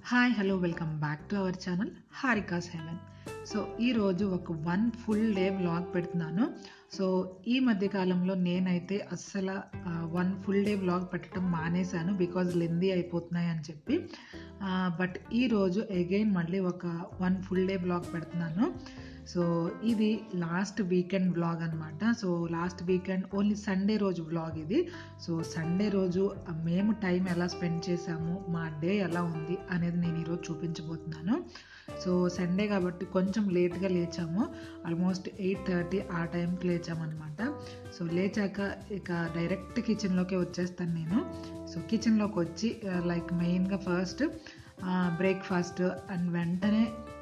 hi hello welcome back to our channel Harika's heaven so ఈరోజు ఒక one full day vlog పెడుతున్నాను so ఈ మధ్య కాలంలో నేనైతే అస్సలు వన్ ఫుల్ డే వ్లాగ్ పెట్టడం మానేశాను బికాజ్ లెందీ అయిపోతున్నాయి అని చెప్పి బట్ ఈరోజు అగైన్ మళ్ళీ ఒక వన్ ఫుల్ డే వ్లాగ్ పెడుతున్నాను సో ఇది లాస్ట్ వీకెండ్ వ్లాగ్ అనమాట so last weekend only Sunday రోజు వ్లాగ్ ఇది సో సండే రోజు మేము టైం ఎలా స్పెండ్ చేసాము మా డే ఎలా ఉంది అనేది నేను ఈరోజు చూపించబోతున్నాను సో సండే కాబట్టి కొంచెం లేట్గా లేచాము ఆల్మోస్ట్ ఎయిట్ థర్టీ ఆ టైంకి లేచామన్నమాట సో లేచాక ఇక డైరెక్ట్ కిచెన్లోకి వచ్చేస్తాను నేను సో కిచెన్లోకి వచ్చి లైక్ మెయిన్గా ఫస్ట్ బ్రేక్ఫాస్ట్ అండ్ వెంటనే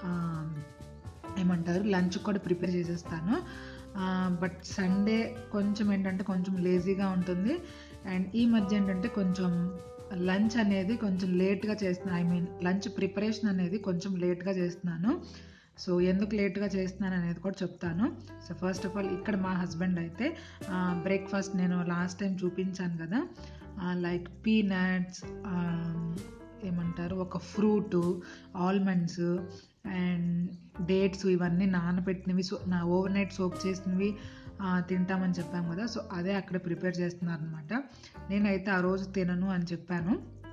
ఏమంటారు లంచ్ కూడా ప్రిపేర్ చేసేస్తాను బట్ సండే కొంచెం ఏంటంటే కొంచెం లేజీగా ఉంటుంది అండ్ ఈ మధ్య ఏంటంటే కొంచెం లంచ్ అనేది కొంచెం లేట్గా చేస్తున్నాను ఐ మీన్ లంచ్ ప్రిపరేషన్ అనేది కొంచెం లేట్గా చేస్తున్నాను సో ఎందుకు లేట్గా చేస్తున్నాను అనేది కూడా చెప్తాను సో ఫస్ట్ ఆఫ్ ఆల్ ఇక్కడ మా హస్బెండ్ అయితే బ్రేక్ఫాస్ట్ నేను లాస్ట్ టైం చూపించాను కదా లైక్ పీనట్స్ ఏమంటారు ఒక ఫ్రూటు ఆల్మండ్స్ అండ్ డేట్స్ ఇవన్నీ నానబెట్టినవి సో నా ఓవర్ నైట్ సోప్ చేసినవి తింటామని చెప్పాము కదా సో అదే అక్కడ ప్రిపేర్ చేస్తున్నారు అనమాట నేనైతే ఆ రోజు తినను అని చెప్పాను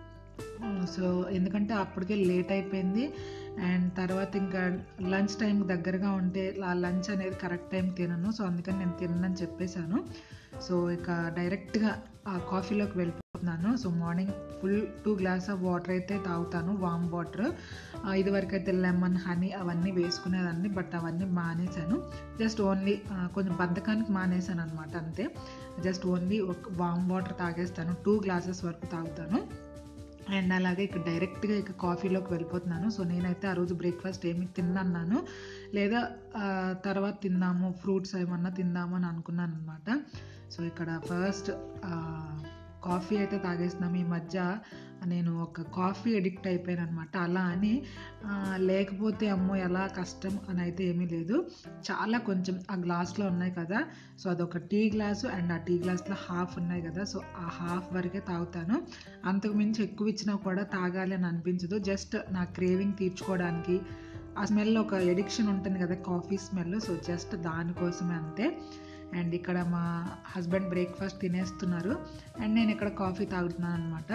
సో ఎందుకంటే అప్పటికే లేట్ అయిపోయింది అండ్ తర్వాత ఇంకా లంచ్ టైం దగ్గరగా ఉంటే ఆ లంచ్ అనేది కరెక్ట్ టైం తినను సో అందుకని నేను తినని చెప్పేశాను సో ఇక డైరెక్ట్గా ఆ కాఫీలోకి వెళ్ళిపోతున్నాను so morning full two glass of water అయితే తాగుతాను వామ్ వాటర్ ఇదివరకు అయితే లెమన్ హనీ అవన్నీ వేసుకునేదాన్ని బట్ అవన్నీ మానేశాను జస్ట్ ఓన్లీ కొంచెం బద్ధకానికి మానేశాను అనమాట అంతే జస్ట్ ఓన్లీ ఒక వామ్ వాటర్ తాగేస్తాను టూ గ్లాసెస్ వరకు తాగుతాను అండ్ అలాగే ఇక్కడ డైరెక్ట్గా ఇక కాఫీలోకి వెళ్ళిపోతున్నాను సో నేనైతే ఆ రోజు బ్రేక్ఫాస్ట్ ఏమి తిన్నాను లేదా తర్వాత తిందాము ఫ్రూట్స్ ఏమన్నా తిందాము అని అనుకున్నాను అనమాట సో ఇక్కడ ఫస్ట్ కాఫీ అయితే తాగేస్తున్నాము ఈ మధ్య నేను ఒక కాఫీ అడిక్ట్ అయిపోయాను అనమాట అలా అని లేకపోతే అమ్మో ఎలా కష్టం అని అయితే ఏమీ లేదు చాలా కొంచెం ఆ గ్లాస్లో ఉన్నాయి కదా సో అదొక టీ గ్లాసు అండ్ ఆ టీ గ్లాస్లో హాఫ్ ఉన్నాయి కదా సో ఆ హాఫ్ వరకే తాగుతాను అంతకు మించి ఎక్కువ ఇచ్చినా కూడా తాగాలి అని అనిపించదు జస్ట్ నా క్రేవింగ్ తీర్చుకోవడానికి ఆ స్మెల్ ఒక ఎడిక్షన్ ఉంటుంది కదా కాఫీ స్మెల్ సో జస్ట్ దానికోసమే అంతే అండ్ ఇక్కడ మా హస్బెండ్ బ్రేక్ఫాస్ట్ తినేస్తున్నారు అండ్ నేను ఇక్కడ కాఫీ తాగుతున్నాను అనమాట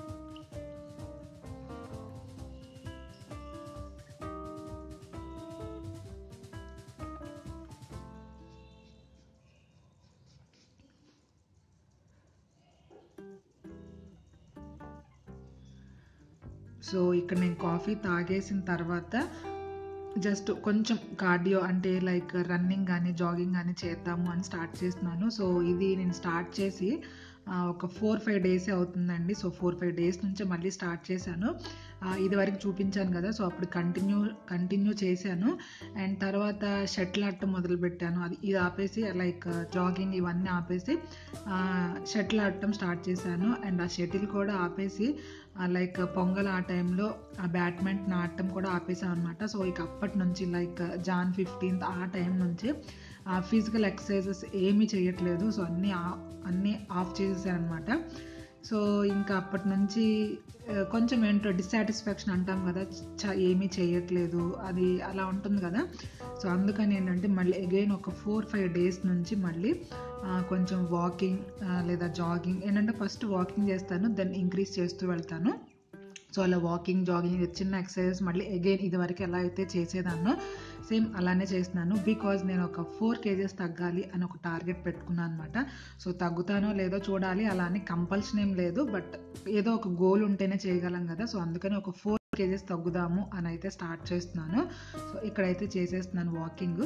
సో ఇక్కడ నేను కాఫీ తాగేసిన తర్వాత జస్ట్ కొంచెం కార్డియో అంటే లైక్ రన్నింగ్ కానీ జాగింగ్ కానీ చేద్దాము అని స్టార్ట్ చేస్తున్నాను సో ఇది నేను స్టార్ట్ చేసి ఒక ఫోర్ ఫైవ్ డేసే అవుతుందండి సో ఫోర్ ఫైవ్ డేస్ నుంచి మళ్ళీ స్టార్ట్ చేశాను ఇది వరకు చూపించాను కదా సో అప్పుడు కంటిన్యూ కంటిన్యూ చేశాను అండ్ తర్వాత షటిల్ ఆడటం మొదలుపెట్టాను అది ఇది ఆపేసి లైక్ జాగింగ్ ఇవన్నీ ఆపేసి షటిల్ ఆడటం స్టార్ట్ చేశాను అండ్ ఆ షటిల్ కూడా ఆపేసి లైక్ పొంగల్ ఆ టైంలో ఆ బ్యాడ్మింటన్ ఆడటం కూడా ఆపేసాం అనమాట సో ఇక అప్పటి నుంచి లైక్ జాన్ ఫిఫ్టీన్త్ ఆ టైం నుంచి ఆ ఫిజికల్ ఎక్సర్సైజెస్ ఏమీ చేయట్లేదు సో అన్నీ అన్నీ ఆఫ్ చేసేసాను అనమాట సో ఇంకా అప్పటి నుంచి కొంచెం ఏంటో డిస్సాటిస్ఫాక్షన్ అంటాం కదా ఏమీ చేయట్లేదు అది అలా ఉంటుంది కదా సో అందుకని ఏంటంటే మళ్ళీ అగైన్ ఒక ఫోర్ ఫైవ్ డేస్ నుంచి మళ్ళీ కొంచెం వాకింగ్ లేదా జాగింగ్ ఏంటంటే ఫస్ట్ వాకింగ్ చేస్తాను దెన్ ఇంక్రీజ్ చేస్తూ వెళ్తాను సో అలా వాకింగ్ జాగింగ్ చిన్న ఎక్సర్సైజెస్ మళ్ళీ అగైన్ ఇది వరకు ఎలా అయితే చేసేదాన్నో సేమ్ అలానే చేస్తున్నాను బికాజ్ నేను ఒక ఫోర్ కేజెస్ తగ్గాలి అని ఒక టార్గెట్ పెట్టుకున్నాను అనమాట సో తగ్గుతానో లేదో చూడాలి అలా అని కంపల్షన్ ఏం లేదు బట్ ఏదో ఒక గోల్ ఉంటేనే చేయగలం కదా సో అందుకని ఒక ఫోర్ కేజెస్ తగ్గుదాము అని అయితే స్టార్ట్ చేస్తున్నాను సో ఇక్కడైతే చేసేస్తున్నాను వాకింగ్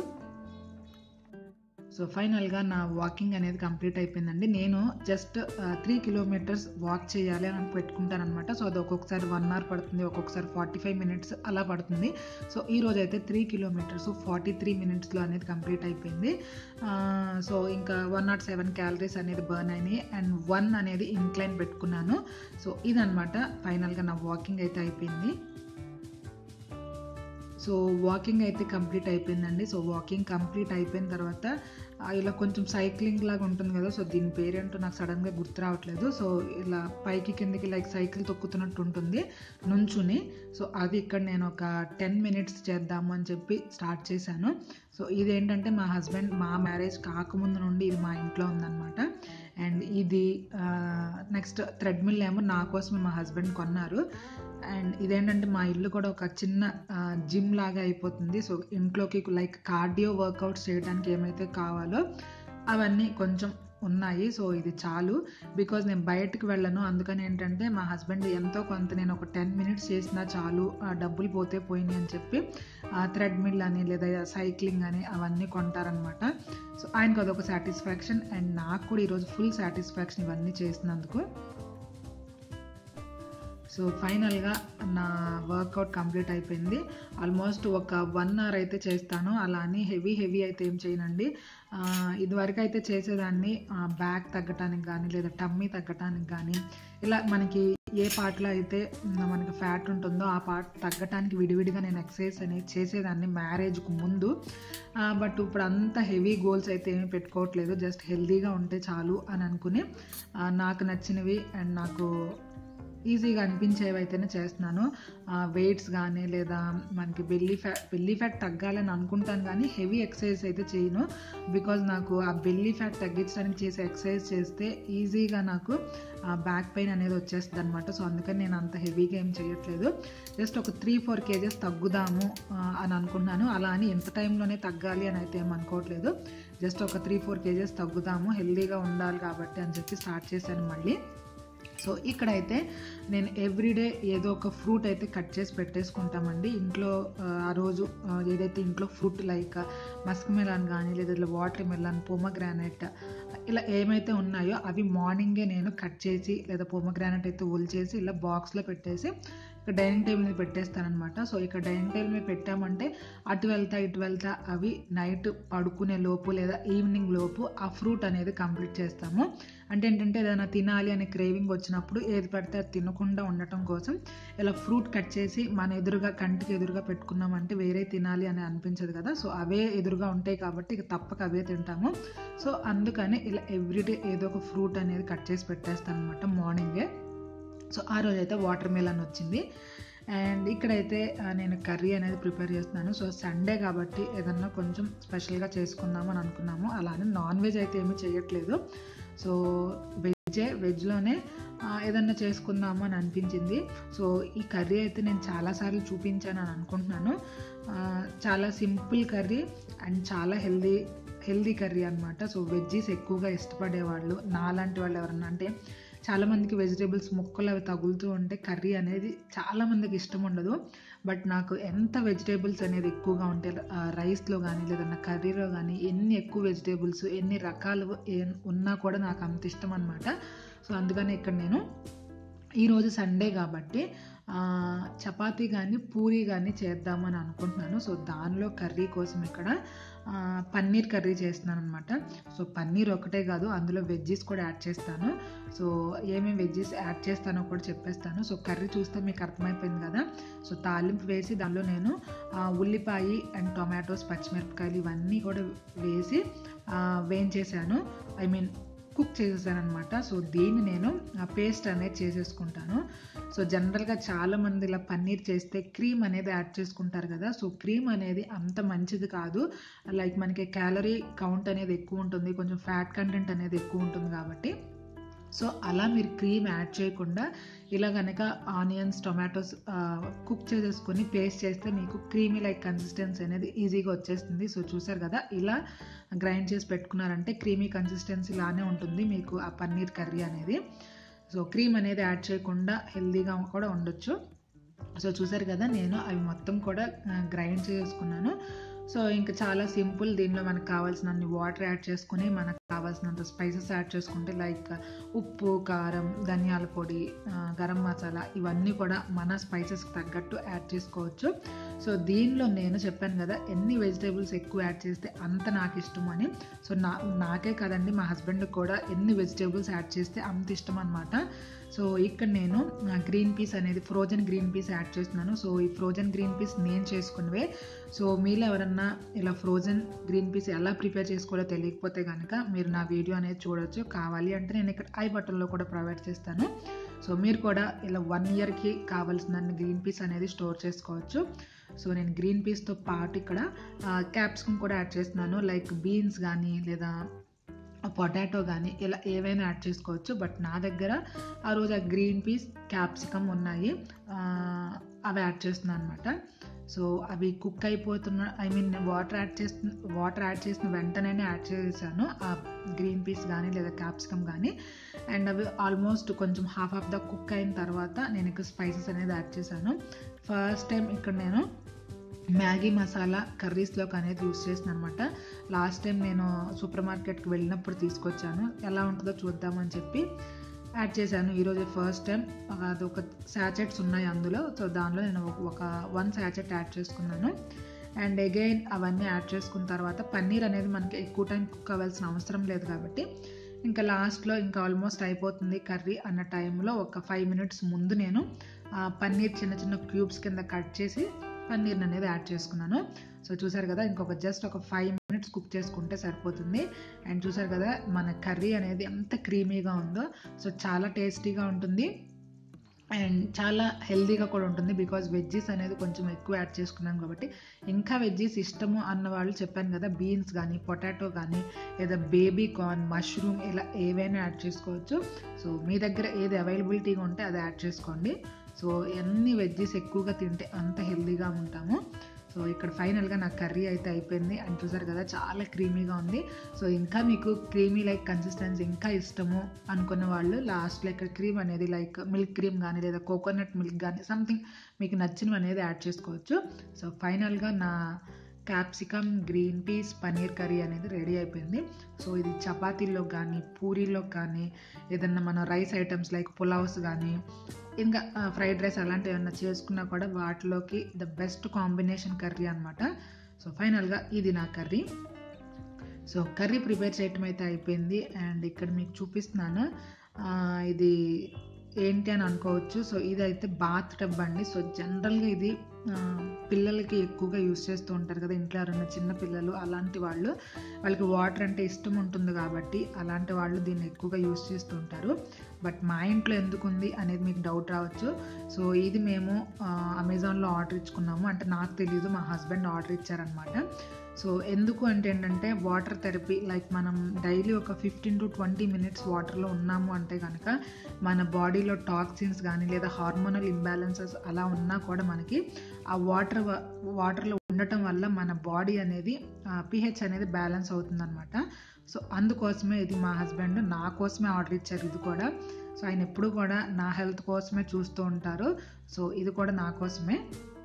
సో ఫైనల్గా నా వాకింగ్ అనేది కంప్లీట్ అయిపోయిందండి నేను జస్ట్ త్రీ కిలోమీటర్స్ వాక్ చేయాలి అని పెట్టుకుంటాను అనమాట సో అది ఒక్కొక్కసారి వన్ అవర్ పడుతుంది ఒక్కొక్కసారి ఫార్టీ ఫైవ్ మినిట్స్ అలా పడుతుంది సో ఈ రోజు అయితే త్రీ కిలోమీటర్స్ ఫార్టీ త్రీ మినిట్స్లో అనేది కంప్లీట్ అయిపోయింది సో ఇంకా వన్ నాట్ సెవెన్ క్యాలరీస్ అనేది బర్న్ అయినాయి అండ్ వన్ అనేది ఇంక్లైన్ పెట్టుకున్నాను సో ఇదనమాట ఫైనల్గా నా వాకింగ్ అయితే అయిపోయింది సో వాకింగ్ అయితే కంప్లీట్ అయిపోయిందండి సో వాకింగ్ కంప్లీట్ అయిపోయిన తర్వాత ఆ, ఇలా కొంచెం సైక్లింగ్ లాగా ఉంటుంది కదా సో దీని పేరేంటో నాకు సడన్గా గుర్తు రావట్లేదు సో ఇలా పైకి కిందకి లైక్ సైకిల్ తొక్కుతున్నట్టు ఉంటుంది నుంచుని సో అది ఇక్కడ నేను ఒక టెన్ మినిట్స్ చేద్దాము అని చెప్పి స్టార్ట్ చేశాను సో ఇదేంటంటే మా హస్బెండ్ మా మ్యారేజ్ కాకముందు నుండి ఇది మా ఇంట్లో ఉందన్నమాట అండ్ ఇది నెక్స్ట్ థ్రెడ్మిల్ ఏమో నా కోసమే మా హస్బెండ్ కొన్నారు అండ్ ఇదేంటంటే మా ఇల్లు కూడా ఒక చిన్న జిమ్ లాగా అయిపోతుంది సో ఇంట్లోకి లైక్ కార్డియో వర్కౌట్స్ చేయడానికి ఏమైతే కావాలో అవన్నీ కొంచెం ఉన్నాయి సో ఇది చాలు బికాజ్ నేను బయటకు వెళ్ళను అందుకని ఏంటంటే మా హస్బెండ్ ఎంతో కొంత నేను ఒక టెన్ మినిట్స్ చేసినా చాలు ఆ డబ్బులు పోతే పోయినాయి అని చెప్పి థ్రెడ్మిల్ అని లేదా సైక్లింగ్ అని అవన్నీ కొంటారనమాట సో ఆయనకు అదొక సాటిస్ఫాక్షన్ అండ్ నాకు కూడా ఈరోజు ఫుల్ సాటిస్ఫాక్షన్ ఇవన్నీ చేసినందుకు సో ఫైనల్గా నా వర్కౌట్ కంప్లీట్ అయిపోయింది ఆల్మోస్ట్ ఒక వన్ అవర్ అయితే చేస్తాను అలా అని హెవీ హెవీ అయితే ఏం చేయనండి ఆ, ఇదివరకు అయితే చేసేదాన్ని బ్యాక్ తగ్గటానికి కానీ లేదా టమ్మీ తగ్గటానికి కానీ ఇలా మనకి ఏ పార్ట్లో అయితే మ్, మనకి ఫ్యాట్ ఉంటుందో ఆ పార్ట్ తగ్గటానికి విడివిడిగా నేను ఎక్సర్సైజ్ అనేది చేసేదాన్ని మ్యారేజ్కు ముందు బట్ ఇప్పుడు అంత హెవీ గోల్స్ అయితే ఏమీ పెట్టుకోవట్లేదు జస్ట్ హెల్తీగా ఉంటే చాలు అని అనుకుని ఆ, నాకు నచ్చినవి అండ్ నాకు ఈజీగా అనిపించేవి అయితేనే చేస్తున్నాను వెయిట్స్ కానీ లేదా మనకి బెల్లీ ఫ్యాట్ బెల్లీ ఫ్యాట్ తగ్గాలని అనుకుంటాను కానీ హెవీ ఎక్సర్సైజ్ అయితే చేయను బికాజ్ నాకు ఆ బెల్లీ ఫ్యాట్ తగ్గించడానికి చేసే ఎక్సర్సైజ్ చేస్తే ఈజీగా నాకు బ్యాక్ పెయిన్ అనేది వచ్చేస్తుంది అనమాట సో అందుకని నేను అంత హెవీగా ఏం చేయట్లేదు జస్ట్ ఒక త్రీ ఫోర్ కేజెస్ తగ్గుదాము ఆ, అని అనుకున్నాను అలా అని ఎంత టైంలోనే తగ్గాలి అని అయితే ఏం అనుకోవట్లేదు జస్ట్ ఒక త్రీ ఫోర్ కేజెస్ తగ్గుదాము హెల్దీగా ఉండాలి కాబట్టి అని చెప్పి స్టార్ట్ చేశాను మళ్ళీ సో ఇక్కడైతే నేను ఎవ్రీడే ఏదో ఒక ఫ్రూట్ అయితే కట్ చేసి పెట్టేసుకుంటామండి ఇంట్లో ఆ, ఆ రోజు ఆ, ఏదైతే ఇంట్లో ఫ్రూట్ లైక్ మస్క్ మెలాన్ కానీ లేదా వాటర్ మెలాన్ పోమగ్రానైట్ ఇలా ఏమైతే ఉన్నాయో అవి మార్నింగే నేను కట్ చేసి లేదా పోమగ్రానైట్ అయితే ఒలిచేసి ఇలా బాక్స్లో పెట్టేసి ఇక్కడ డైనింగ్ టేబుల్ మీద పెట్టేస్తానమాట సో ఇక్కడ డైనింగ్ టేబుల్ మీద పెట్టామంటే అటు వెళ్తా ఇటు వెళ్తా అవి నైట్ పడుకునే లోపు లేదా ఈవినింగ్ లోపు ఆ ఫ్రూట్ అనేది కంప్లీట్ చేస్తాము అంటే ఏంటంటే ఏదైనా తినాలి అనే క్రేవింగ్ వచ్చినప్పుడు ఏది పడితే అది తినకుండా ఉండటం కోసం ఇలా ఫ్రూట్ కట్ చేసి మన ఎదురుగా కంటికి ఎదురుగా పెట్టుకున్నామంటే వేరే తినాలి అని అనిపించదు కదా సో అవే ఎదురుగా ఉంటాయి కాబట్టి ఇక తప్పక అవే తింటాము సో అందుకని ఇలా ఎవ్రీడే ఏదో ఒక ఫ్రూట్ అనేది కట్ చేసి పెట్టేస్తాను అనమాట మార్నింగే సో ఆ రోజు అయితే వాటర్ మిలన్ వచ్చింది అండ్ ఇక్కడైతే ఆ, నేను కర్రీ అనేది ప్రిపేర్ చేస్తున్నాను సో సండే కాబట్టి ఏదన్నా కొంచెం స్పెషల్గా చేసుకుందాము అని అనుకున్నాము అలానే నాన్ వెజ్ అయితే ఏమీ చేయట్లేదు సో వెజ్జే వెజ్లోనే ఆ, ఏదన్నా చేసుకుందాము అని అనిపించింది సో ఈ కర్రీ అయితే నేను చాలాసార్లు చూపించాను అని అనుకుంటున్నాను ఆ, చాలా సింపుల్ కర్రీ అండ్ చాలా హెల్దీ హెల్దీ కర్రీ అనమాట సో వెజ్జీస్ ఎక్కువగా ఇష్టపడే వాళ్ళు నాలాంటి వాళ్ళు ఎవరన్నా అంటే చాలామందికి వెజిటేబుల్స్ ముక్కలు అవి తగులుతూ ఉంటే కర్రీ అనేది చాలామందికి ఇష్టం ఉండదు బట్ నాకు ఎంత వెజిటేబుల్స్ అనేది ఎక్కువగా ఉంటే రైస్లో కానీ లేదన్నా కర్రీలో కానీ ఎన్ని ఎక్కువ వెజిటేబుల్స్ ఎన్ని రకాలు ఏ- ఉన్నా కూడా నాకు అంత ఇష్టం అనమాట సో అందుకని ఇక్కడ నేను ఈరోజు సండే కాబట్టి ఆ, చపాతీ కానీ పూరి కానీ చేద్దామని అనుకుంటున్నాను సో దానిలో కర్రీ కోసం ఇక్కడ ఆ, పన్నీర్ కర్రీ చేస్తున్నాను అనమాట సో పన్నీర్ ఒకటే కాదు అందులో వెజ్జీస్ కూడా యాడ్ చేస్తాను సో ఏమేమి వెజ్జీస్ యాడ్ చేస్తానో కూడా చెప్పేస్తాను సో కర్రీ చూస్తే మీకు అర్థమైపోయింది కదా సో తాలింపు వేసి దానిలో నేను ఆ, ఉల్లిపాయ అండ్ టొమాటోస్ పచ్చిమిరపకాయలు ఇవన్నీ కూడా వేసి ఆ, వేయించేసాను ఐ మీన్ కుక్ చేసేసాను అనమాట సో దీన్ని నేను పేస్ట్ అనేది చేసేసుకుంటాను సో జనరల్గా చాలామంది ఇలా పన్నీర్ చేస్తే క్రీమ్ అనేది యాడ్ చేసుకుంటారు కదా సో క్రీమ్ అనేది అంత మంచిది కాదు లైక్ మనకి క్యాలరీ కౌంట్ అనేది ఎక్కువ ఉంటుంది కొంచెం ఫ్యాట్ కంటెంట్ అనేది ఎక్కువ ఉంటుంది కాబట్టి సో అలా మీరు క్రీమ్ యాడ్ చేయకుండా ఇలా కనుక ఆనియన్స్ టొమాటోస్ కుక్ చేసేసుకొని పేస్ట్ చేస్తే మీకు క్రీమీ లైక్ కన్సిస్టెన్సీ అనేది ఈజీగా వచ్చేస్తుంది సో చూసారు కదా ఇలా గ్రైండ్ చేసి పెట్టుకున్నారంటే క్రీమీ కన్సిస్టెన్సీ లానే ఉంటుంది మీకు ఆ పన్నీర్ కర్రీ అనేది సో క్రీమ్ అనేది యాడ్ చేయకుండా హెల్తీగా కూడా ఉండొచ్చు సో చూసారు కదా నేను అవి మొత్తం కూడా గ్రైండ్ చేసుకున్నాను సో ఇంకా చాలా సింపుల్ దీనిలో మనకు కావాల్సినన్ని వాటర్ యాడ్ చేసుకుని మనకు కావాల్సినంత స్పైసెస్ యాడ్ చేసుకుంటే లైక్ ఉప్పు కారం ధనియాల పొడి ఆ, గరం మసాలా ఇవన్నీ కూడా మన స్పైసెస్కి తగ్గట్టు యాడ్ చేసుకోవచ్చు సో దీనిలో నేను చెప్పాను కదా ఎన్ని వెజిటేబుల్స్ ఎక్కువ యాడ్ చేస్తే అంత నాకు ఇష్టం అని సో నా నాకే కదండి మా హస్బెండ్కి కూడా ఎన్ని వెజిటేబుల్స్ యాడ్ చేస్తే అంత ఇష్టం అనమాట సో ఇక్కడ నేను గ్రీన్ పీస్ అనేది ఫ్రోజన్ గ్రీన్ పీస్ యాడ్ చేస్తున్నాను సో ఈ ఫ్రోజన్ గ్రీన్ పీస్ నేను చేసుకున్నవే సో మీలో ఎవరన్నా ఇలా ఫ్రోజన్ గ్రీన్ పీస్ ఎలా ప్రిపేర్ చేసుకోవాలో తెలియకపోతే కనుక మీరు నా వీడియో అనేది చూడొచ్చు కావాలి అంటే నేను ఇక్కడ ఐ బటన్లో కూడా ప్రొవైడ్ చేస్తాను సో మీరు కూడా ఇలా వన్ ఇయర్కి కావాల్సిన గ్రీన్ పీస్ అనేది స్టోర్ చేసుకోవచ్చు సో నేను గ్రీన్ పీస్తో పాటు ఇక్కడ క్యాప్సికమ్ కూడా యాడ్ చేస్తున్నాను లైక్ బీన్స్ కానీ లేదా పొటాటో కానీ ఇలా ఏవైనా యాడ్ చేసుకోవచ్చు బట్ నా దగ్గర ఆ రోజు ఆ గ్రీన్ పీస్ క్యాప్సికమ్ ఉన్నాయి ఆ, అవి యాడ్ చేస్తున్నాను అనమాట సో అవి కుక్ అయిపోతున్న ఐ మీన్ వాటర్ యాడ్ చేస్తున్న వాటర్ యాడ్ చేసిన వెంటనే యాడ్ చేశాను ఆ గ్రీన్ పీస్ కానీ లేదా క్యాప్సికమ్ కానీ అండ్ అవి ఆల్మోస్ట్ కొంచెం హాఫ్ ఆఫ్ ద కుక్ అయిన తర్వాత నేను ఇక్కడ స్పైసెస్ అనేది యాడ్ చేశాను ఫస్ట్ టైం ఇక్కడ నేను మ్యాగీ మసాలా కర్రీస్లోకి అనేది యూస్ చేసిన అనమాట లాస్ట్ టైం నేను సూపర్ మార్కెట్కి వెళ్ళినప్పుడు తీసుకొచ్చాను ఎలా ఉంటుందో చూద్దామని చెప్పి యాడ్ చేశాను ఈరోజు ఫస్ట్ టైం అది ఒక శాచెట్స్ ఉన్నాయి అందులో సో దానిలో నేను ఒక- ఒక వన్ శాచెట్ యాడ్ చేసుకున్నాను అండ్ అగైన్ అవన్నీ యాడ్ చేసుకున్న తర్వాత పన్నీర్ అనేది మనకి ఎక్కువ టైం కుక్ అవ్వాల్సిన అవసరం లేదు కాబట్టి ఇంకా లాస్ట్లో ఇంకా ఆల్మోస్ట్ అయిపోతుంది కర్రీ అన్న టైంలో ఒక ఫైవ్ మినిట్స్ ముందు నేను ఆ, పన్నీర్ చిన్న చిన్న క్యూబ్స్ కింద కట్ చేసి పన్నీర్ని అనేది యాడ్ చేసుకున్నాను సో చూసారు కదా ఇంకొక జస్ట్ ఒక ఫైవ్ మినిట్స్ కుక్ చేసుకుంటే సరిపోతుంది అండ్ చూసారు కదా మన కర్రీ అనేది ఎంత క్రీమీగా ఉందో సో చాలా టేస్టీగా ఉంటుంది అండ్ చాలా హెల్దీగా కూడా ఉంటుంది బికాజ్ వెజ్జీస్ అనేది కొంచెం ఎక్కువ యాడ్ చేసుకున్నాం కాబట్టి ఇంకా వెజ్జీస్ ఇష్టము అన్న వాళ్ళు చెప్పాను కదా బీన్స్ కానీ పొటాటో కానీ లేదా బేబీ కార్న్ మష్రూమ్ ఇలా ఏవైనా యాడ్ చేసుకోవచ్చు సో మీ దగ్గర ఏది అవైలబిలిటీగా ఉంటే అది యాడ్ చేసుకోండి సో ఎన్ని వెజ్జీస్ ఎక్కువగా తింటే అంత హెల్దీగా ఉంటాము సో ఇక్కడ ఫైనల్గా నా కర్రీ అయితే అయిపోయింది అండ్ చూసారు కదా చాలా క్రీమీగా ఉంది సో ఇంకా మీకు క్రీమీ లైక్ కన్సిస్టెన్సీ ఇంకా ఇష్టము అనుకున్న వాళ్ళు లాస్ట్లో ఇక్కడ క్రీమ్ అనేది లైక్ మిల్క్ క్రీమ్ కానీ లేదా కోకోనట్ మిల్క్ కానీ సంథింగ్ మీకు నచ్చినవి అనేది యాడ్ చేసుకోవచ్చు సో ఫైనల్గా నా capsicum green peas paneer curry అనేది రెడీ అయిపోయింది సో ఇది చపాతీల్లో కానీ పూరీలో కానీ ఏదన్నా మన రైస్ ఐటమ్స్ లైక్ పులావ్స్ కానీ ఇంకా ఫ్రైడ్ రైస్ అలాంటివి ఏమన్నా చేసుకున్నా కూడా వాటిలోకి ద బెస్ట్ కాంబినేషన్ కర్రీ అనమాట సో ఫైనల్గా ఇది నా కర్రీ సో కర్రీ ప్రిపేర్ చేయటం అయితే అయిపోయింది అండ్ ఇక్కడ మీకు చూపిస్తున్నాను ఆ, ఇది ఏంటి అని అనుకోవచ్చు సో ఇదైతే బాత్ టబ్ అండి సో జనరల్గా ఇది ఆ, పిల్లలకి ఎక్కువగా యూస్ చేస్తూ ఉంటారు కదా ఇంట్లో ఎవరైనా చిన్న పిల్లలు అలాంటి వాళ్ళు వాళ్ళకి వాటర్ అంటే ఇష్టం ఉంటుంది కాబట్టి అలాంటి వాళ్ళు దీన్ని ఎక్కువగా యూస్ చేస్తూ ఉంటారు బట్ మా ఇంట్లో ఎందుకు ఉంది అనేది మీకు డౌట్ రావచ్చు సో ఇది మేము ఆ, అమెజాన్లో ఆర్డర్ ఇచ్చుకున్నాము అంటే నాకు తెలియదు మా హస్బెండ్ ఆర్డర్ ఇచ్చారనమాట సో ఎందుకు అంటే ఏంటంటే వాటర్ థెరపీ లైక్ మనం డైలీ ఒక ఫిఫ్టీన్ టు ట్వంటీ మినిట్స్ వాటర్లో ఉన్నాము అంటే కనుక మన బాడీలో టాక్సిన్స్ కానీ లేదా హార్మోనల్ ఇంబ్యాలెన్సెస్ అలా ఉన్నా కూడా మనకి ఆ వాటర్ వాటర్లో ఉండటం వల్ల మన బాడీ అనేది పిహెచ్ అనేది బ్యాలెన్స్ అవుతుందన్నమాట సో అందుకోసమే ఇది మా హస్బెండ్ నా కోసమే ఆర్డర్ ఇచ్చారు ఇది కూడా సో ఆయన ఎప్పుడు కూడా నా హెల్త్ కోసమే చూస్తూ ఉంటారు సో ఇది కూడా నా కోసమే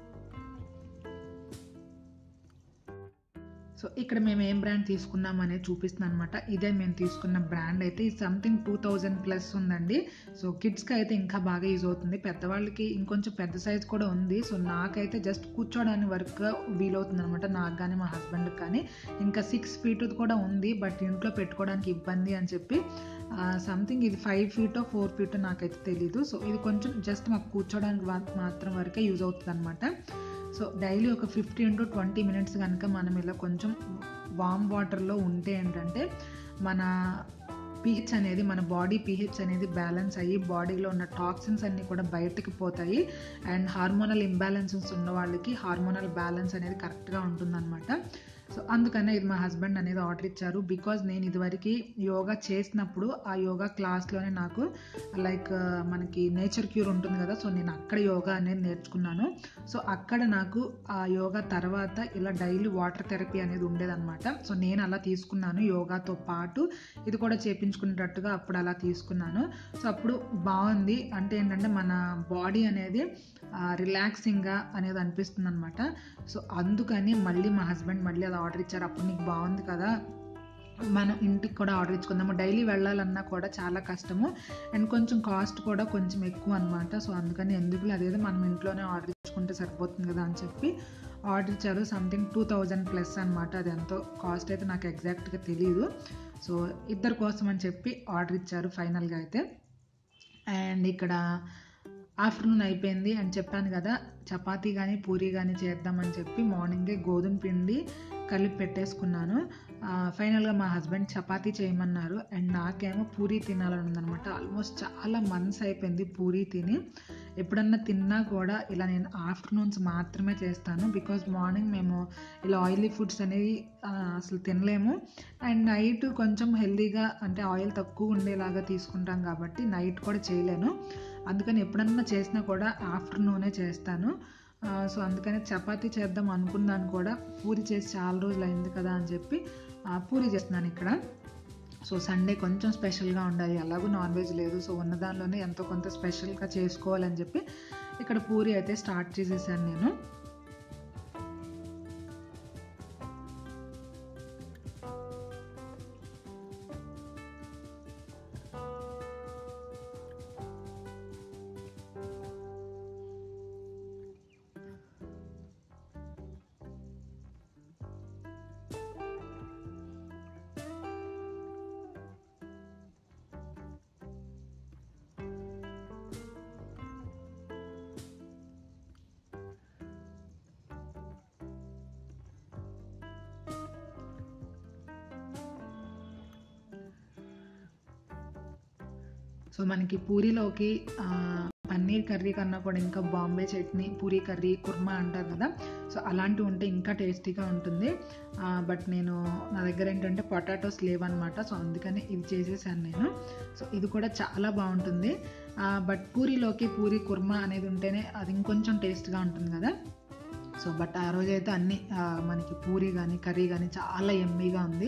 సో ఇక్కడ మేము ఏం బ్రాండ్ తీసుకున్నాం అనేది చూపిస్తున్నాను అనమాట ఇదే మేము తీసుకున్న బ్రాండ్ అయితే ఇది సంథింగ్ టూ థౌజండ్ ప్లస్ ఉందండి సో కిడ్స్కి అయితే ఇంకా బాగా యూజ్ అవుతుంది పెద్దవాళ్ళకి ఇంకొంచెం పెద్ద సైజ్ కూడా ఉంది సో నాకైతే జస్ట్ కూర్చోడానికి వరకు వీలవుతుంది అనమాట నాకు కానీ మా హస్బెండ్కి కానీ ఇంకా సిక్స్ ఫీట్ కూడా ఉంది బట్ ఇంట్లో పెట్టుకోవడానికి ఇబ్బంది అని చెప్పి సంథింగ్ ఇది ఫైవ్ ఫీటో ఫోర్ ఫీటో నాకైతే తెలీదు సో ఇది కొంచెం జస్ట్ మాకు కూర్చోడానికి వా- మాత్రం వరకే యూజ్ అవుతుంది అనమాట సో డైలీ ఒక ఫిఫ్టీన్ టు ట్వంటీ మినిట్స్ కనుక మనం ఇలా కొంచెం వామ్ వాటర్లో ఉంటే ఏంటంటే మన పిహెచ్ అనేది మన బాడీ పిహెచ్ అనేది బ్యాలెన్స్ అయ్యి బాడీలో ఉన్న టాక్సిన్స్ అన్నీ కూడా బయటకు పోతాయి అండ్ హార్మోనల్ ఇంబ్యాలెన్సెస్ ఉన్న వాళ్ళకి హార్మోనల్ బ్యాలెన్స్ అనేది కరెక్ట్గా ఉంటుందన్నమాట సో అందుకనే ఇది మా హస్బెండ్ అనేది ఆర్డర్ ఇచ్చారు బికాజ్ నేను ఇదివరకు యోగా చేసినప్పుడు ఆ యోగా క్లాస్లోనే నాకు లైక్ మనకి నేచర్ క్యూర్ ఉంటుంది కదా సో నేను అక్కడ యోగా అనేది నేర్చుకున్నాను సో అక్కడ నాకు ఆ యోగా తర్వాత ఇలా డైలీ వాటర్ థెరపీ అనేది ఉండేదన్నమాట సో నేను అలా తీసుకున్నాను యోగాతో పాటు ఇది కూడా చేపించుకునేటట్టుగా అప్పుడు అలా తీసుకున్నాను సో అప్పుడు బాగుంది అంటే ఏంటంటే మన బాడీ అనేది రిలాక్సింగ్గా అనేది అనిపిస్తుంది అనమాట సో అందుకని మళ్ళీ మా హస్బెండ్ మళ్ళీ అది ఆర్డర్ ఇచ్చారు అప్పుడు నీకు బాగుంది కదా మనం ఇంటికి కూడా ఆర్డర్ ఇచ్చుకుందాము డైలీ వెళ్ళాలన్నా కూడా చాలా కష్టము అండ్ కొంచెం కాస్ట్ కూడా కొంచెం ఎక్కువ అనమాట సో అందుకని ఎందుకు అదేదో మనం ఇంట్లోనే ఆర్డర్ ఇచ్చుకుంటే సరిపోతుంది కదా అని చెప్పి ఆర్డర్ ఇచ్చారు సంథింగ్ టూ థౌజండ్ ప్లస్ అనమాట అది ఎంతో కాస్ట్ అయితే నాకు ఎగ్జాక్ట్గా తెలియదు సో ఇద్దరు కోసం అని చెప్పి ఆర్డర్ ఇచ్చారు ఫైనల్గా అయితే అండ్ ఇక్కడ ఆఫ్టర్నూన్ అయిపోయింది అని చెప్పాను కదా చపాతీ కానీ పూరి కానీ చేద్దామని చెప్పి మార్నింగే గోధుమ పిండి కలిపి పెట్టేసుకున్నాను ఫైనల్గా మా హస్బెండ్ చపాతీ చేయమన్నారు అండ్ నాకేమో పూరి తినాలని ఉందనమాట ఆల్మోస్ట్ చాలా మంత్స్ అయిపోయింది పూరి తిని ఎప్పుడన్నా తిన్నా కూడా ఇలా నేను ఆఫ్టర్నూన్స్ మాత్రమే చేస్తాను బికాజ్ మార్నింగ్ మేము ఇలా ఆయిలీ ఫుడ్స్ అనేవి ఆ, అసలు తినలేము అండ్ నైట్ కొంచెం హెల్దీగా అంటే ఆయిల్ తక్కువ ఉండేలాగా తీసుకుంటాం కాబట్టి నైట్ కూడా చేయలేను అందుకని ఎప్పుడన్నా చేసినా కూడా ఆఫ్టర్నూనే చేస్తాను ఆ, సో అందుకని చపాతీ చేద్దాం అనుకున్నాను కూడా పూరి చేసి చాలా రోజులు అయింది కదా అని చెప్పి ఆ, పూరి చేస్తున్నాను ఇక్కడ సో సండే కొంచెం స్పెషల్గా ఉండాలి ఎలాగో నాన్ వెజ్ లేదు సో ఉన్న దానిలోనే ఎంతో కొంత స్పెషల్గా చేసుకోవాలని చెప్పి ఇక్కడ పూరి అయితే స్టార్ట్ చేసేసాను నేను సో మనకి పూరీలోకి ఆ, పన్నీర్ కర్రీ కన్నా కూడా ఇంకా బాంబే చట్నీ పూరీ కర్రీ కుర్మా అంటారు కదా సో అలాంటివి ఉంటే ఇంకా టేస్టీగా ఉంటుంది ఆ, బట్ నేను నా దగ్గర ఏంటంటే పొటాటోస్ లేవన్నమాట సో అందుకని ఇది చేసేసాను నేను సో ఇది కూడా చాలా బాగుంటుంది ఆ, బట్ పూరీలోకి పూరీ కుర్మా అనేది ఉంటేనే అది ఇంకొంచెం టేస్ట్గా ఉంటుంది కదా సో బట్ ఆ రోజైతే అన్ని ఆ, మనకి పూరీ కానీ కర్రీ కానీ చాలా ఎమ్మీగా ఉంది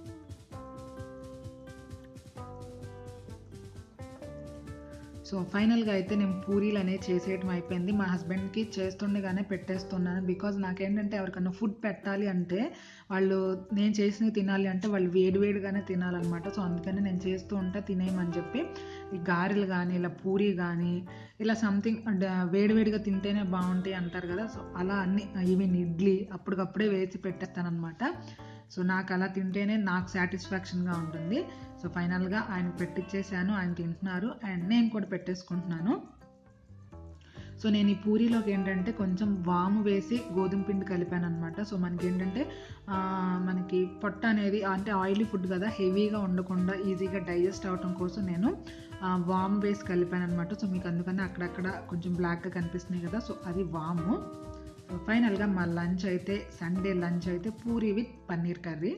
సో ఫైనల్గా అయితే నేను పూరీలు అనేది చేసేయటం అయిపోయింది మా హస్బెండ్కి చేస్తుండగానే పెట్టేస్తున్నాను బికాజ్ నాకేంటంటే ఎవరికైనా ఫుడ్ పెట్టాలి అంటే వాళ్ళు నేను చేసినవి తినాలి అంటే వాళ్ళు వేడివేడిగానే తినాలన్నమాట సో అందుకని నేను చేస్తూ ఉంటా తినేయమని చెప్పి ఈ గారెలు కానీ ఇలా పూరి కానీ ఇలా సంథింగ్ వేడివేడిగా తింటేనే బాగుంటాయి అంటారు కదా సో అలా అన్ని ఈవెన్ ఇడ్లీ అప్పటికప్పుడే వేసి పెట్టేస్తానమాట సో నాకు అలా తింటేనే నాకు సాటిస్ఫాక్షన్గా ఉంటుంది సో ఫైనల్గా ఆయన పెట్టించేసాను ఆయన తింటున్నారు అండ్ నేను కూడా పెట్టేసుకుంటున్నాను సో నేను ఈ పూరీలోకి ఏంటంటే కొంచెం వాము వేసి గోధుమ పిండి కలిపాను అనమాట సో మనకి ఏంటంటే ఆ, మనకి పొట్ట అనేది అంటే ఆయిలీ ఫుడ్ కదా హెవీగా ఉండకుండా ఈజీగా డైజెస్ట్ అవడం కోసం నేను ఆ, వాము వేసి కలిపాను అనమాట సో మీకు అందుకని అక్కడక్కడ కొంచెం బ్లాక్గా కనిపిస్తున్నాయి కదా సో అది వాము సో ఫైనల్గా మా లంచ్ అయితే సండే లంచ్ అయితే puri with paneer curry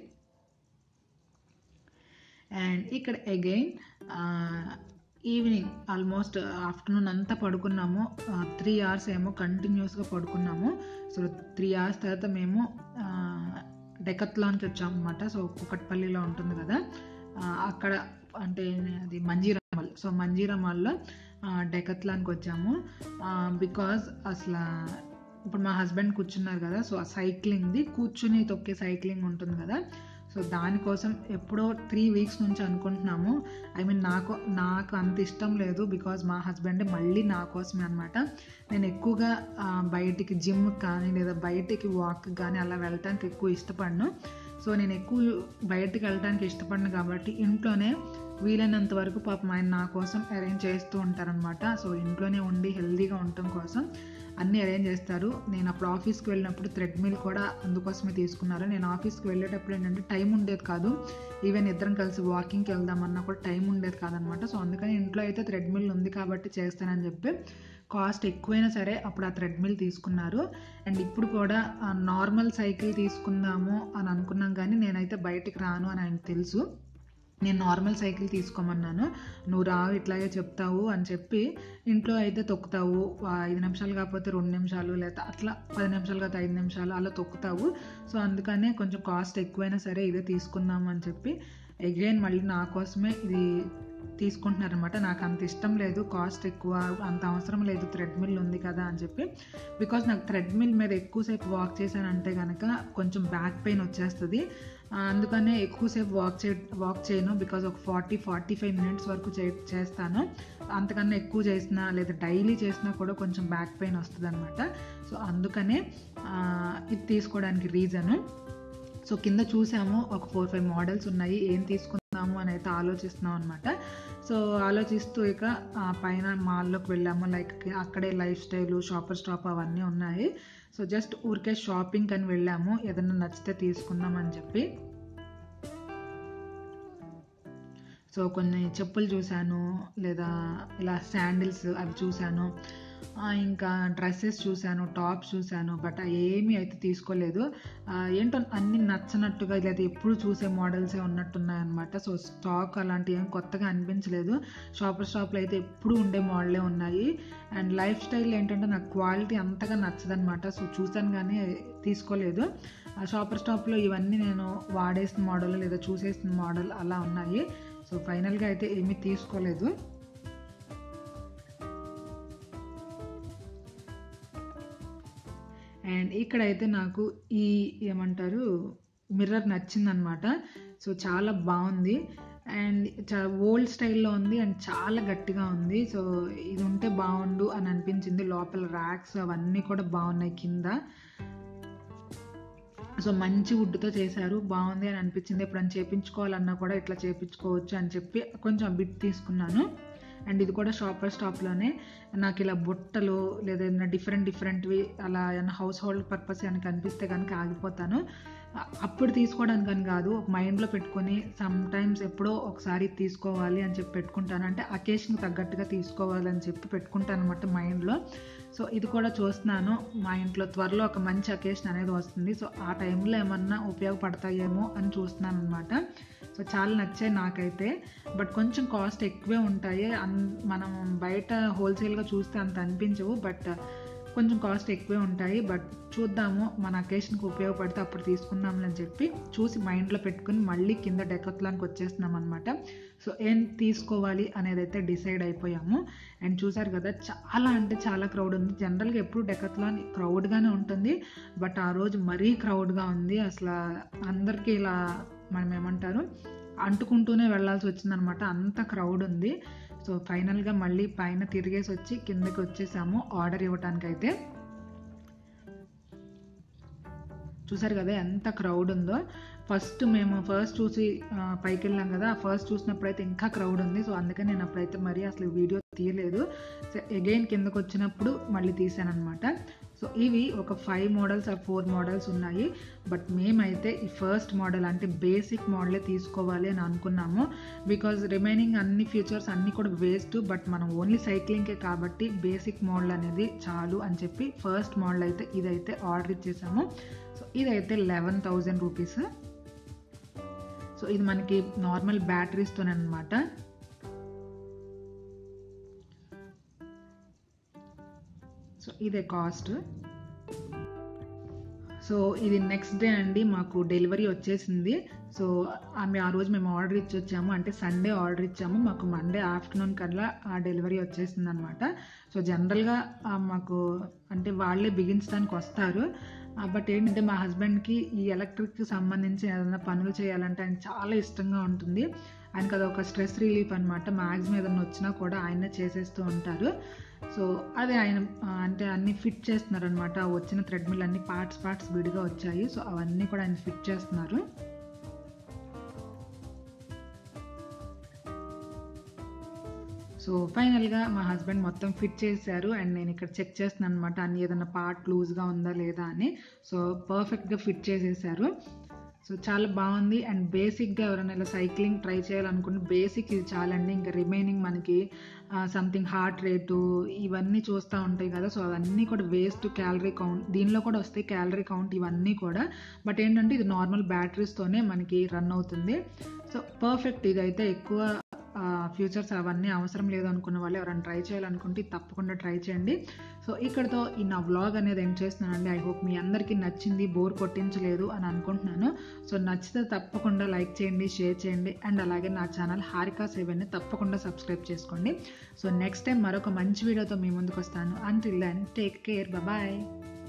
and ఇక్కడ అగైన్ ఈవినింగ్ ఆల్మోస్ట్ ఆఫ్టర్నూన్ అంతా పడుకున్నాము త్రీ అవర్స్ ఏమో కంటిన్యూస్గా పడుకున్నాము సో త్రీ అవర్స్ తర్వాత మేము డెకత్లాన్కి వచ్చాము అనమాట సో కుకట్పల్లిలో ఉంటుంది కదా ఆ, అక్కడ అంటే అది మంజీరామల్ సో మంజీరామల్లో డెకత్లాన్కి వచ్చాము బికాజ్ అసలు ఇప్పుడు మా హస్బెండ్ కూర్చున్నారు కదా సో ఆ సైక్లింగ్ది కూర్చుని తొక్కే సైక్లింగ్ ఉంటుంది కదా సో దానికోసం ఎప్పుడో త్రీ వీక్స్ నుంచి అనుకుంటున్నాము ఐ మీన్ నాకు నాకు అంత ఇష్టం లేదు బికాజ్ మా హస్బెండ్ మళ్ళీ నా కోసమే అనమాట నేను ఎక్కువగా ఆ, బయటికి జిమ్ కానీ లేదా బయటికి వాక్ కానీ అలా వెళ్ళటానికి ఎక్కువ ఇష్టపడను సో నేను ఎక్కువ బయటికి వెళ్ళడానికి ఇష్టపడను కాబట్టి ఇంట్లోనే వీలైనంత వరకు పాపం ఆయన నా కోసం అరేంజ్ చేస్తూ ఉంటారనమాట సో ఇంట్లోనే ఉండి హెల్తీగా ఉండటం కోసం అన్నీ అరేంజ్ చేస్తారు నేను అప్పుడు ఆఫీస్కి వెళ్ళినప్పుడు థ్రెడ్మిల్ కూడా అందుకోసమే తీసుకున్నారు నేను ఆఫీస్కి వెళ్ళేటప్పుడు ఏంటంటే టైం ఉండేది కాదు ఈవెన్ ఇద్దరం కలిసి వాకింగ్కి వెళ్దామన్నా కూడా టైం ఉండేది కాదనమాట సో అందుకని ఇంట్లో అయితే థ్రెడ్మిల్ ఉంది కాబట్టి చేస్తానని చెప్పి కాస్ట్ ఎక్కువైనా సరే అప్పుడు ఆ థ్రెడ్మిల్ తీసుకున్నారు అండ్ ఇప్పుడు కూడా నార్మల్ సైకిల్ తీసుకుందాము అని అనుకున్నాం కానీ నేనైతే బయటికి రాను అని ఆయనకు తెలుసు నేను నార్మల్ సైకిల్ తీసుకోమన్నాను నువ్వు రావు ఇట్లాగే చెప్తావు అని చెప్పి ఇంట్లో అయితే తొక్కుతావు ఆ, ఐదు నిమిషాలు కాకపోతే రెండు నిమిషాలు లేదా అట్లా పది నిమిషాలు కాకపోతే ఐదు నిమిషాలు అలా తొక్కుతావు సో అందుకనే కొంచెం కాస్ట్ ఎక్కువైనా సరే ఇదే తీసుకుందాం అని చెప్పి అగైన్ మళ్ళీ నా కోసమే ఇది తీసుకుంటున్నారనమాట నాకు అంత ఇష్టం లేదు కాస్ట్ ఎక్కువ అంత అవసరం లేదు థ్రెడ్మిల్ ఉంది కదా అని చెప్పి బికాజ్ నాకు థ్రెడ్మిల్ మీద ఎక్కువసేపు వాక్ చేశానంటే కనుక కొంచెం బ్యాక్ పెయిన్ వచ్చేస్తుంది ఆ, అందుకనే ఎక్కువసేపు వాక్ చే వాక్ చేయను బికాజ్ ఒక ఫార్టీ ఫార్టీ ఫైవ్ మినిట్స్ వరకు చే చేస్తాను అంతకన్నా ఎక్కువ చేసినా లేదా డైలీ చేసినా కూడా కొంచెం బ్యాక్ పెయిన్ వస్తుంది అనమాట సో అందుకనే ఆ, ఇది తీసుకోవడానికి రీజను సో కింద చూసాము ఒక ఫోర్ ఫైవ్ మోడల్స్ ఉన్నాయి ఏం తీసుకుందాము అని అయితే ఆలోచిస్తున్నాం అనమాట సో ఆలోచిస్తూ ఇక ఆ, పైన మాల్లోకి వెళ్ళాము లైక్ అక్కడే లైఫ్ స్టైల్ షాపర్ స్టాప్ అవన్నీ ఉన్నాయి సో జస్ట్ ఊరికే షాపింగ్ అని వెళ్ళాము ఏదైనా నచ్చితే తీసుకుందాం అని చెప్పి సో కొన్ని చెప్పులు చూశాను లేదా ఇలా శాండిల్స్ అవి చూశాను ఆ, ఇంకా డ్రెస్సెస్ చూశాను టాప్స్ చూశాను బట్ ఏమీ అయితే తీసుకోలేదు ఆ, ఏంటో అన్ని నచ్చనట్టుగా లేదా ఎప్పుడు చూసే మోడల్సే ఉన్నట్టున్నాయి అనమాట సో స్టాక్ అలాంటివి ఏం కొత్తగా అనిపించలేదు షాపర్ షాప్లో అయితే ఎప్పుడు ఉండే మోడలే ఉన్నాయి అండ్ లైఫ్ స్టైల్ ఏంటంటే నాకు క్వాలిటీ అంతగా నచ్చదనమాట సో చూసాను కానీ తీసుకోలేదు ఆ షాపర్ స్టాప్లో ఇవన్నీ నేను వాడేసిన మోడల్ లేదా చూసేసిన మోడల్ అలా ఉన్నాయి సో ఫైనల్గా అయితే ఏమీ తీసుకోలేదు అండ్ ఇక్కడైతే నాకు ఈ ఏమంటారు మిర్రర్ నచ్చిందనమాట సో చాలా బాగుంది అండ్ చాలా ఓల్డ్ స్టైల్లో ఉంది అండ్ చాలా గట్టిగా ఉంది సో ఇది ఉంటే బాగుండు అని అనిపించింది లోపల ర్యాక్స్ అవన్నీ కూడా బాగున్నాయి కింద సో మంచి వుడ్తో చేశారు బాగుంది అని అనిపించింది ఎప్పుడైనా చేపించుకోవాలన్నా కూడా ఇట్లా చేపించుకోవచ్చు అని చెప్పి కొంచెం బిట్ తీసుకున్నాను అండ్ ఇది కూడా షాపర్ స్టాప్లోనే నాకు ఇలా బుట్టలు లేదా ఏదైనా డిఫరెంట్ డిఫరెంట్వి అలా ఏమైనా హౌస్ హోల్డ్ పర్పస్ అని కనిపిస్తే కనుక ఆగిపోతాను అ- అప్పుడు తీసుకోవడానికి అని కాదు ఒక మైండ్లో పెట్టుకొని సమ్ టైమ్స్ ఎప్పుడో ఒకసారి తీసుకోవాలి అని చెప్పి పెట్టుకుంటాను అంటే అకేషన్కి తగ్గట్టుగా తీసుకోవాలని చెప్పి పెట్టుకుంటాను అనమాట మైండ్లో సో ఇది కూడా చూస్తున్నాను మా ఇంట్లో త్వరలో ఒక మంచి అకేషన్ అనేది వస్తుంది సో ఆ టైంలో ఏమన్నా ఉపయోగపడతాయేమో అని చూస్తున్నాను అనమాట సో చాలా నచ్చాయి నాకైతే బట్ కొంచెం కాస్ట్ ఎక్కువే ఉంటాయి అన్ మనం బయట హోల్సేల్గా చూస్తే అంత అనిపించవు బట్ కొంచెం కాస్ట్ ఎక్కువే ఉంటాయి బట్ చూద్దాము మన అకేషన్కి ఉపయోగపడితే అప్పుడు తీసుకుందాంలే అని చెప్పి చూసి మైండ్లో పెట్టుకుని మళ్ళీ కింద డెకత్లానికి వచ్చేస్తున్నాం అనమాట సో ఏం తీసుకోవాలి అనేది అయితే డిసైడ్ అయిపోయాము అండ్ చూసారు కదా చాలా అంటే చాలా క్రౌడ్ ఉంది జనరల్గా ఎప్పుడు డెకత్లాన్ క్రౌడ్గానే ఉంటుంది బట్ ఆ రోజు మరీ క్రౌడ్గా ఉంది అసలు అందరికీ ఇలా మనం ఏమంటారు అంటుకుంటూనే వెళ్ళాల్సి వచ్చిందనమాట అంత క్రౌడ్ ఉంది సో ఫైనల్గా మళ్ళీ పైన తిరిగేసి వచ్చి కిందకి వచ్చేసాము ఆర్డర్ ఇవ్వటానికి అయితే చూసారు కదా ఎంత క్రౌడ్ ఉందో ఫస్ట్ మేము ఫస్ట్ చూసి ఆ, పైకి వెళ్ళాం కదా ఫస్ట్ చూసినప్పుడు అయితే ఇంకా క్రౌడ్ ఉంది సో అందుకని నేను అప్పుడైతే మరీ అసలు వీడియో తీయలేదు సో అగైన్ కిందకు వచ్చినప్పుడు మళ్ళీ తీసాను అనమాట సో ఇవి ఒక five models or four models ఉన్నాయి బట్ మేమైతే ఈ ఫస్ట్ మోడల్ అంటే బేసిక్ మోడలే తీసుకోవాలి అని అనుకున్నాము బికాజ్ రిమైనింగ్ అన్ని ఫీచర్స్ అన్నీ కూడా వేస్ట్ బట్ మనం ఓన్లీ సైక్లింగ్కే కాబట్టి బేసిక్ మోడల్ అనేది చాలు అని చెప్పి ఫస్ట్ మోడల్ అయితే ఇదైతే ఆర్డర్ ఇచ్చేసాము సో ఇదైతే లెవెన్ థౌజండ్ రూపీస్ సో ఇది మనకి నార్మల్ బ్యాటరీస్తోనే అనమాట సో ఇదే కాస్ట్ సో ఇది నెక్స్ట్ డే అండి మాకు డెలివరీ వచ్చేసింది సో ఆమె ఆ రోజు మేము ఆర్డర్ ఇచ్చి వచ్చాము అంటే సండే ఆర్డర్ ఇచ్చాము మాకు మండే ఆఫ్టర్నూన్ కల్లా ఆ డెలివరీ వచ్చేసింది అనమాట సో జనరల్గా మాకు అంటే వాళ్ళే బిగించడానికి వస్తారు బట్ ఏంటంటే మా హస్బెండ్కి ఈ ఎలక్ట్రిక్ సంబంధించి ఏదైనా పనులు చేయాలంటే ఆయన చాలా ఇష్టంగా ఉంటుంది ఆయనకి అదొక స్ట్రెస్ రిలీఫ్ అనమాట మ్యాక్సిమం ఏదైనా వచ్చినా కూడా ఆయనే చేసేస్తూ ఉంటారు సో అదే ఆయన ఆ, అంటే అన్ని ఫిట్ చేస్తున్నారు అనమాట వచ్చిన థ్రెడ్మిల్ అన్ని పార్ట్స్ పార్ట్స్ విడిగా వచ్చాయి సో అవన్నీ కూడా ఆయన ఫిట్ చేస్తున్నారు సో ఫైనల్గా మా హస్బెండ్ మొత్తం ఫిట్ చేశారు అండ్ నేను ఇక్కడ చెక్ చేస్తున్నాను అనమాట అన్ని ఏదైనా పార్ట్ లూజ్గా ఉందా లేదా అని సో పర్ఫెక్ట్గా ఫిట్ చేసేసారు సో చాలా బాగుంది అండ్ బేసిక్గా ఎవరైనా ఇలా సైక్లింగ్ ట్రై చేయాలనుకుంటే బేసిక్ ఇది చాలండి ఇంకా రిమైనింగ్ మనకి సంథింగ్ హార్ట్ రేటు ఇవన్నీ చూస్తూ ఉంటాయి కదా సో అవన్నీ కూడా వేస్ట్ క్యాలరీ కౌంట్ దీనిలో కూడా వస్తాయి క్యాలరీ కౌంట్ ఇవన్నీ కూడా బట్ ఏంటంటే ఇది నార్మల్ బ్యాటరీస్తోనే మనకి రన్ అవుతుంది సో పర్ఫెక్ట్ ఇదైతే ఎక్కువ ఫ్యూచర్స్ అవన్నీ అవసరం లేదు అనుకున్న వాళ్ళు ఎవరైనా ట్రై చేయాలనుకుంటే తప్పకుండా ట్రై చేయండి సో ఇక్కడతో ఈ నా వ్లాగ్ అనేది ఎండ్ చేస్తున్నానండి ఐ హోప్ మీ అందరికీ నచ్చింది బోర్ కొట్టించలేదు అని అనుకుంటున్నాను సో నచ్చితే తప్పకుండా లైక్ చేయండి షేర్ చేయండి అండ్ అలాగే నా ఛానల్ హారికా సేవన్ని తప్పకుండా సబ్స్క్రైబ్ చేసుకోండి సో నెక్స్ట్ టైం మరొక మంచి వీడియోతో మీ ముందుకు వస్తాను until then take care bye